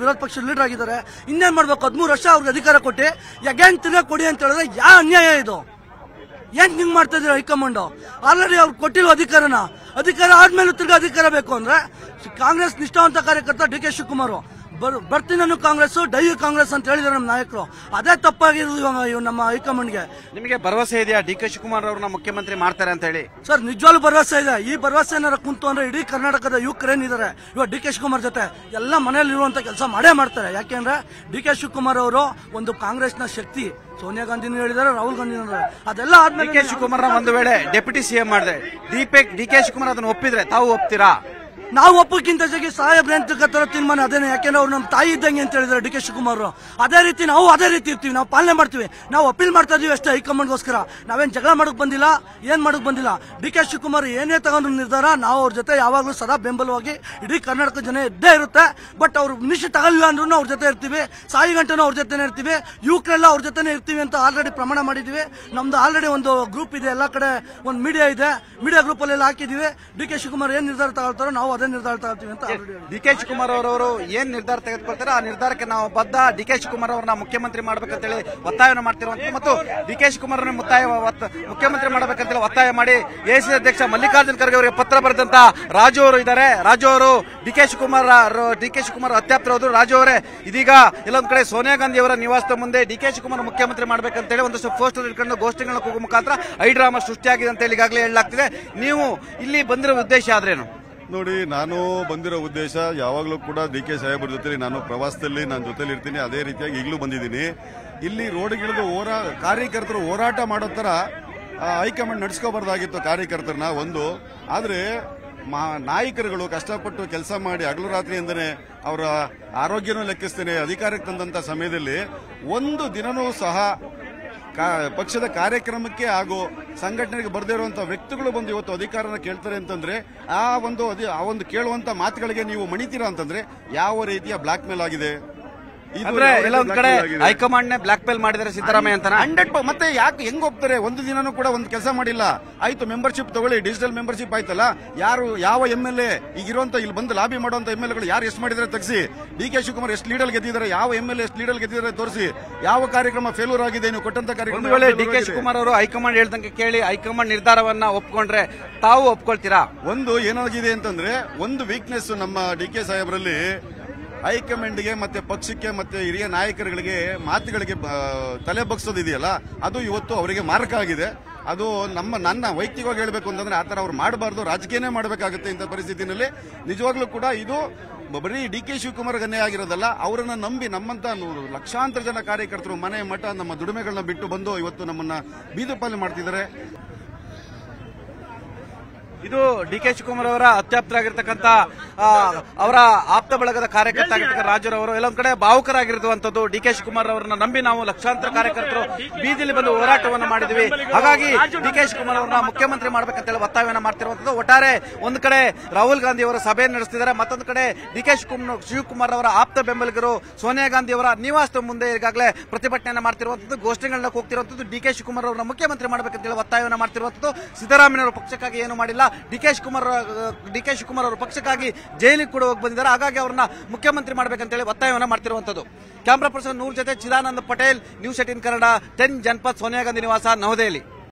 ವಿರೋಧ ಪಕ್ಷದ ಲೀಡರ್ ಆಗಿದ್ದಾರೆ ಇನ್ನೇನ್ ಮಾಡ್ಬೇಕು ಹದಿಮೂರು ವರ್ಷ ಅವ್ರಿಗೆ ಅಧಿಕಾರ ಕೊಟ್ಟು ಅಗೇನ್ ತಿರ್ಗಾ ಕೊಡಿ ಅಂತ ಹೇಳಿದ್ರೆ ಯಾವ ಅನ್ಯಾಯ ಇದು ಏನ್ ಹಿಂಗ್ ಮಾಡ್ತಾ ಇದ್ದೀರಾ ಹೈಕಮಾಂಡ್ ಆಲ್ರೆಡಿ ಅವ್ರು ಕೊಟ್ಟಿರೋ ಅಧಿಕಾರನ ಅಧಿಕಾರ ಆದ್ಮೇಲೆ ತಿರ್ಗಾ ಅಧಿಕಾರ ಬೇಕು ಅಂದ್ರೆ ಕಾಂಗ್ರೆಸ್ ನಿಷ್ಠಾವಂತ ಕಾರ್ಯಕರ್ತ ಡಿ ಕೆ ಶಿವಕುಮಾರ್ ಬರ್ ಬರ್ತೀನಿ ನಾನು ಕಾಂಗ್ರೆಸ್ ಡೈ ಕಾಂಗ್ರೆಸ್ ಅಂತ ಹೇಳಿದ್ದಾರೆ ನಮ್ಮ ನಾಯಕರು ಅದೇ ತಪ್ಪಾಗಿರೋದು ಇವಾಗ ಇವ್ ನಮ್ಮ ಹೈಕಮಾಂಡ್ಗೆ ನಿಮಗೆ ಭರವಸೆ ಇದೆಯಾ ಡಿ ಕೆ ಶಿವಕುಮಾರ್ ಅವ್ರನ್ನ ಮುಖ್ಯಮಂತ್ರಿ ಮಾಡ್ತಾರೆ ಅಂತ ಹೇಳಿ ಸರ್ ನಿಜವಾಗ್ಲೂ ಭರವಸೆ ಇದೆ ಈ ಭರವಸೆ ಏನಾರ ಕುಂತು ಅಂದ್ರೆ ಇಡೀ ಕರ್ನಾಟಕದ ಯುವಕರೇನಿದ್ದಾರೆ ಇವಾಗ ಡಿ ಕೆ ಶಿವಕುಮಾರ್ ಜೊತೆ ಎಲ್ಲ ಮನೇಲಿ ಇರುವಂತ ಕೆಲಸ ಮಾಡೇ ಮಾಡ್ತಾರೆ ಯಾಕೆಂದ್ರೆ ಡಿ ಕೆ ಶಿವಕುಮಾರ್ ಅವರು ಒಂದು ಕಾಂಗ್ರೆಸ್ನ ಶಕ್ತಿ ಸೋನಿಯಾ ಗಾಂಧಿನೂ ಹೇಳಿದ್ದಾರೆ ರಾಹುಲ್ ಗಾಂಧಿ ಅದೆಲ್ಲ ಡಿ ಆದ್ಮೇಲೆ ಕೆ ಶಿವಕುಮಾರ್ ಒಂದು ವೇಳೆ ಡೆಪ್ಯೂಟಿ ಸಿಎಂ ಮಾಡಿದ್ರೆ ದೀಪಕ್ ಡಿ ಕೆ ಶಿವಕುಮಾರ್ ಅದನ್ನ ಒಪ್ಪಿದ್ರೆ ತಾವು ಒಪ್ತೀರಾ ನಾವು ಒಪ್ಪಕ್ಕಿಂತ ಜೊತೆಗೆ ಸಾಹೇಬ್ರೆ ಅಂತ ಕತ್ತರೋ ತೀರ್ಮಾನ ಅದೇನೆ ಯಾಕೆಂದ್ರೆ ಅವ್ರು ನಮ್ಮ ತಾಯಿ ಇದ್ದಂಗೆ ಅಂತ ಹೇಳಿದ್ದಾರೆ ಡಿ ಕೆ ಶಿವಕುಮಾರ್ ಅದೇ ರೀತಿ ನಾವು ಅದೇ ರೀತಿ ಇರ್ತೀವಿ ನಾವು ಪಾಲನೆ ಮಾಡ್ತೀವಿ ನಾವು ಅಪೀಲ್ ಮಾಡ್ತಾ ಇದೀವಿ ಅಷ್ಟೇ ಹೈಕಮಾಂಡ್ಗೋಸ್ಕರ ನಾವೇನ್ ಜಗಳ ಮಾಡಕ್ ಬಂದಿಲ್ಲ ಏನ್ ಮಾಡಕ್ ಬಂದಿಲ್ಲ ಡಿ ಕೆ ಶಿವಕುಮಾರ್ ಏನೇ ತಗೊಂಡ್ರು ನಿರ್ಧಾರ ನಾವು ಅವ್ರ ಜೊತೆ ಯಾವಾಗಲೂ ಸದಾ ಬೆಂಬಲವಾಗಿ ಇಡೀ ಕರ್ನಾಟಕ ಜನ ಇದ್ದೇ ಇರುತ್ತೆ ಬಟ್ ಅವ್ರು ನಿಶ್ಚಿತ ತಗಲಿಲ್ಲ ಅಂದ್ರೂ ಅವ್ರ ಜೊತೆ ಇರ್ತೀವಿ ಸಾಯಿ ಗಂಟೆನೂ ಅವ್ರ ಜೊತೆನೇ ಇರ್ತೀವಿ ಯುವಕರೆಲ್ಲ ಅವ್ರ ಜೊತೆನೇ ಇರ್ತೀವಿ ಅಂತ ಆಲ್ರೆಡಿ ಪ್ರಮಾಣ ಮಾಡಿದೀವಿ ನಮ್ದು ಆಲ್ರೆಡಿ ಒಂದು ಗ್ರೂಪ್ ಇದೆ ಎಲ್ಲ ಕಡೆ ಒಂದು ಮೀಡಿಯಾ ಇದೆ ಮೀಡಿಯಾ ಗ್ರೂಪ್ ಅಲ್ಲಿ ಹಾಕಿದೀವಿ ಡಿ ಕೆ ಶಿವಕುಮಾರ್ ಏನ್ ನಿರ್ಧಾರ ತಗೊಳ್ತಾರೋ ನಾವು ಅದೇ ನಿರ್ಧಾರ ತಗೊಳ್ತೀವಿ ಅಂತ ಆಲ್ರೆಡಿ ಡಿ ಕೆ ಶಿವಕುಮಾರ್ ಅವರವರು ಏನ್ ನಿರ್ಧಾರ ತೆಗೆದುಕೊಳ್ತಾರೆ ಆ ನಿರ್ಧಾರಕ್ಕೆ ನಾವು ಬದ್ಧ ಡಿ ಕೆ ಶಿವಕುಮಾರ್ ಅವರನ್ನ ಮುಖ್ಯಮಂತ್ರಿ ಮಾಡ್ಬೇಕಂತೇಳಿ ಒತ್ತಾಯವನ್ನು ಮಾಡ್ತಿರುವಂತ ಮತ್ತು ಡಿ ಕೆ ಶಿವಕುಮಾರ್ ಅವರನ್ನ ಮುತ್ತಾಯ ಒತ್ತ- ಮುಖ್ಯಮಂತ್ರಿ ಮಾಡ್ಬೇಕಂತೇಳಿ ಒತ್ತಾಯ ಮಾಡಿ ಎಸಿ ಅಧ್ಯಕ್ಷ ಮಲ್ಲಿಕಾರ್ಜುನ್ ಖರ್ಗೆ ಅವರಿಗೆ ಪತ್ರ ಬರೆದಂತ ರಾಜು ಅವರು ಇದ್ದಾರೆ ರಾಜು ಅವರು D K Shivakumar D K Shivakumar ಅತ್ಯಾಪ್ತರವರು ರಾಜು ಅವರೇ ಇದೀಗ ಇಲ್ಲೊಂದ್ ಕಡೆ ಸೋನಿಯಾ ಗಾಂಧಿ ಅವರ ನಿವಾಸದ ಮುಂದೆ ಡಿ ಕೆ ಶಿವಕುಮಾರ್ ಮುಖ್ಯಮಂತ್ರಿ ಮಾಡ್ಬೇಕಂತೇಳಿ ಒಂದಷ್ಟು ಪೋಸ್ಟರ್ ಇಟ್ಕೊಂಡು ಗೋಷ್ಠಿಗಳನ್ನ ಕೂಗುವ ಮುಖಾಂತರ ಐ ಡ್ರಾಮಾ ಸೃಷ್ಟಿಯಾಗಿದೆ ಅಂತ ಹೇಳಿ ಈಗಾಗಲೇ ಹೇಳಲಾಗ್ತಿದೆ ನೀವು ಇಲ್ಲಿ ಬಂದಿರೋ ಉದ್ದೇಶ ಆದ್ರೇನು ನೋಡಿ ನಾನು ಬಂದಿರೋ ಉದ್ದೇಶ ಯಾವಾಗಲೂ ಕೂಡ ಡಿ ಕೆ ಸಾಹೇಬ್ರ ಜೊತೆ ನಾನು ಪ್ರವಾಸದಲ್ಲಿ ನಾನು ಜೊತೆಲಿ ಇರ್ತೀನಿ ಅದೇ ರೀತಿಯಾಗಿ ಈಗಲೂ ಬಂದಿದ್ದೀನಿ ಇಲ್ಲಿ ರೋಡ್ಗಿಳಿದು ಹೋರಾ ಕಾರ್ಯಕರ್ತರು ಹೋರಾಟ ಮಾಡೋ ಥರ ಆ, ಹೈಕಮಾಂಡ್ ನಡ್ಸ್ಕೋಬಾರ್ದಾಗಿತ್ತು ಕಾರ್ಯಕರ್ತರನ್ನ ಒಂದು ಆದರೆ ಮಾ ನಾಯಕರುಗಳು ಕಷ್ಟಪಟ್ಟು ಕೆಲಸ ಮಾಡಿ ಹಗಲು ರಾತ್ರಿ ಎಂದರೆ ಅವರ ಆರೋಗ್ಯನೂ ಲೆಕ್ಕಿಸ್ತೇನೆ ಅಧಿಕಾರಕ್ಕೆ ತಂದಂಥ ಸಮಯದಲ್ಲಿ ಒಂದು ದಿನನೂ ಸಹ ಕಾ- ಪಕ್ಷದ ಕಾರ್ಯಕ್ರಮಕ್ಕೆ ಹಾಗೂ ಸಂಘಟನೆಗೆ ಬರದೇ ಇರುವಂತಹ ವ್ಯಕ್ತಿಗಳು ಬಂದು ಇವತ್ತು ಅಧಿಕಾರನ ಕೇಳ್ತಾರೆ ಅಂತಂದ್ರೆ ಆ ಒಂದು ಅಧಿ- ಆ ಒಂದು ಕೇಳುವಂತ ಮಾತುಗಳಿಗೆ ನೀವು ಮಣಿತೀರಾ ಅಂತಂದ್ರೆ ಯಾವ ರೀತಿಯ ಬ್ಲಾಕ್ ಮೇಲ್ ಆಗಿದೆ ಇದು ಅಂದ್ರೆ ಯಾವ ರೀತಿಯ ಎಲ್ಲ ಒಂದ್ ಕಡೆ blackmail ಆಗಿದೆ? ಹೈಕಮಾಂಡ್ ನೇ ಬ್ಲಾಕ್ ಮೇಲ್ ಮಾಡಿದ್ದಾರೆ ಸಿದ್ದರಾಮಯ್ಯ ಅಂತ ಹಂಡ್ರೆಡ್ ಮತ್ತೆ ಯಾಕೆ ಹೆಂಗ್ ಹೋಗ್ತಾರೆ ಒಂದು ದಿನನೂ ಕೂಡ ಒಂದು ಕೆಲಸ ಮಾಡಿಲ್ಲ ಆಯ್ತು ಮೆಂಬರ್ಶಿಪ್ ತಗೊಳ್ಳಿ ಡಿಜಿಟಲ್ ಮೆಂಬರ್ಶಿಪ್ ಆಯ್ತಲ್ಲ ಯಾರು ಯಾವ ಎಂ ಎಲ್ ಎ ಈಗಿರುವಂತ ಇಲ್ಲಿ ಬಂದು ಲಾಬಿ ಮಾಡುವಂತ ಎಂ ಎಲ್ ಎಗಳು ಯಾರು ಎಷ್ಟು ಮಾಡಿದ್ರೆ ತೆಗಿಸಿ ಡಿ ಕೆ ಶಿವಕುಮಾರ್ ಎಷ್ಟು ಲೀಡಲ್ ಗೆದ್ದಿದ್ದಾರೆ ಯಾವ ಎಂ ಎಲ್ ಎ ಎಷ್ಟು ಲೀಡಲ್ ಗೆದ್ದಿದ್ದಾರೆ ತೋರಿಸಿ ಯಾವ ಕಾರ್ಯಕ್ರಮ ಫೇಲ್ಯೂರ್ ಆಗಿದೆ ನೀವು ಕೊಟ್ಟಂತ ಕಾರ್ಯಕ್ರಮ ಒಂದು ವೇಳೆ ಯಾವ ಡಿ ಕೆ failure ಆಗಿದೆ? ಶಿವಕುಮಾರ್ ಅವರು ಹೈಕಮಾಂಡ್ ಹೇಳ್ದಂಗೆ ಕೇಳಿ ಹೈಕಮಾಂಡ್ ನಿರ್ಧಾರವನ್ನ ಒಪ್ಕೊಂಡ್ರೆ ತಾವು ಒಪ್ಕೊಳ್ತೀರಾ ಒಂದು ಏನಾಗಿದೆ ಅಂತಂದ್ರೆ ಒಂದು ವೀಕ್ನೆಸ್ ನಮ್ಮ ಡಿ ಕೆ ಸಾಹೇಬರಲ್ಲಿ ಹೈಕಮಾಂಡ್ಗೆ ಮತ್ತೆ ಪಕ್ಷಕ್ಕೆ ಮತ್ತೆ ಹಿರಿಯ ನಾಯಕರುಗಳಿಗೆ ಮಾತುಗಳಿಗೆ ಬ- ತಲೆ ಬಗ್ಸೋದಿದೆಯಲ್ಲ ಅದು ಇವತ್ತು ಅವರಿಗೆ ಮಾರಕ ಆಗಿದೆ ಅದು ನಮ್ಮ ನನ್ನ ವೈಯಕ್ತಿಕವಾಗಿ ಹೇಳಬೇಕು ಅಂತಂದ್ರೆ ಆತರ ಅವ್ರು ಮಾಡಬಾರ್ದು ರಾಜಕೀಯನೇ ಮಾಡಬೇಕಾಗುತ್ತೆ ಇಂಥ ಪರಿಸ್ಥಿತಿನಲ್ಲಿ ನಿಜವಾಗ್ಲೂ ಕೂಡ ಇದು ಬರೀ ಡಿ ಕೆ ಶಿವಕುಮಾರ್ ಗನ್ಯ ಆಗಿರೋದಲ್ಲ ಅವರನ್ನ ನಂಬಿ ನಮ್ಮಂತ ನೂರು ಲಕ್ಷಾಂತರ ಜನ ಕಾರ್ಯಕರ್ತರು ಮನೆ ಮಠ ನಮ್ಮ ದುಡಿಮೆಗಳನ್ನ ಬಿಟ್ಟು ಬಂದು ಇವತ್ತು ನಮ್ಮನ್ನ ಬೀದು ಪಾಲು ಮಾಡ್ತಿದ್ದಾರೆ ಇದು ಡಿ ಕೆ ಶಿವಕುಮಾರ್ ಅವರ ಅತ್ಯಾಪ್ತರಾಗಿರ್ತಕ್ಕಂಥ ಆ, ಅವರ ಆಪ್ತ ಬಳಗದ ಕಾರ್ಯಕರ್ತ ಆಗಿರ್ತಕ್ಕಂಥ ರಾಜರವರು ಎಲ್ಲೊಂದ್ ಕಡೆ ಭಾವುಕರಾಗಿರುವಂತದ್ದು ಡಿ ಕೆ ಶಿವಕುಮಾರ್ ಅವರನ್ನ ನಂಬಿ ನಾವು ಲಕ್ಷಾಂತರ ಕಾರ್ಯಕರ್ತರು ಬೀದಿಯಲ್ಲಿ ಬಂದು ಹೋರಾಟವನ್ನು ಮಾಡಿದ್ವಿ ಹಾಗಾಗಿ ಡಿ ಕೆ ಶಿವಕುಮಾರ್ ಅವರನ್ನ ಮುಖ್ಯಮಂತ್ರಿ ಮಾಡ್ಬೇಕಂತೇಳಿ ಒತ್ತಾಯವನ್ನ ಮಾಡ್ತಿರುವಂತದ್ದು ಒಟ್ಟಾರೆ ಒಂದು ಕಡೆ ರಾಹುಲ್ ಗಾಂಧಿ ಅವರ ಸಭೆ ನಡೆಸ್ತಿದ್ದಾರೆ ಮತ್ತೊಂದು ಕಡೆ ಡಿ ಕೆ ಶಿವಕುಮಾರ್ ಶಿವಕುಮಾರ್ ಅವರ ಆಪ್ತ ಬೆಂಬಲಿಗರು ಸೋನಿಯಾ ಗಾಂಧಿ ಅವರ ನಿವಾಸದ ಮುಂದೆ ಈಗಾಗಲೇ ಪ್ರತಿಭಟನೆಯನ್ನ ಮಾಡ್ತಿರುವಂತದ್ದು ಗೋಷ್ಠಿಗಳನ್ನ ಕೂಗ್ತಿರುವಂತದ್ದು ಡಿ ಕೆ ಶಿವಕುಮಾರ್ ಅವರನ್ನ ಮುಖ್ಯಮಂತ್ರಿ ಮಾಡಬೇಕಂತೇಳಿ ಒತ್ತಾಯವನ್ನ ಮಾಡ್ತಿರುವಂತದ್ದು ಸಿದ್ದರಾಮಯ್ಯ ಅವರ ಪಕ್ಷಕ್ಕಾಗಿ ಏನು ಮಾಡಿಲ್ಲ D K Shivakumar D K Shivakumar ಅವರ ಪಕ್ಷಕ್ಕಾಗಿ ಜೈಲಿಗೆ ಕೂಡ ಹೋಗಿ ಬಂದಿದ್ದಾರೆ ಹಾಗಾಗಿ ಅವರನ್ನ ಮುಖ್ಯಮಂತ್ರಿ ಮಾಡಬೇಕಂತೇಳಿ ಒತ್ತಾಯವನ್ನ ಮಾಡ್ತಿರುವಂತದ್ದು ಕ್ಯಾಮ್ರಾ ಪರ್ಸನ್ ನೂರ್ ಜೊತೆ Chidanand Patel news eighteen Kannada ten Janpath Sonia Gandhi ನಿವಾಸ ನವದೆಹಲಿ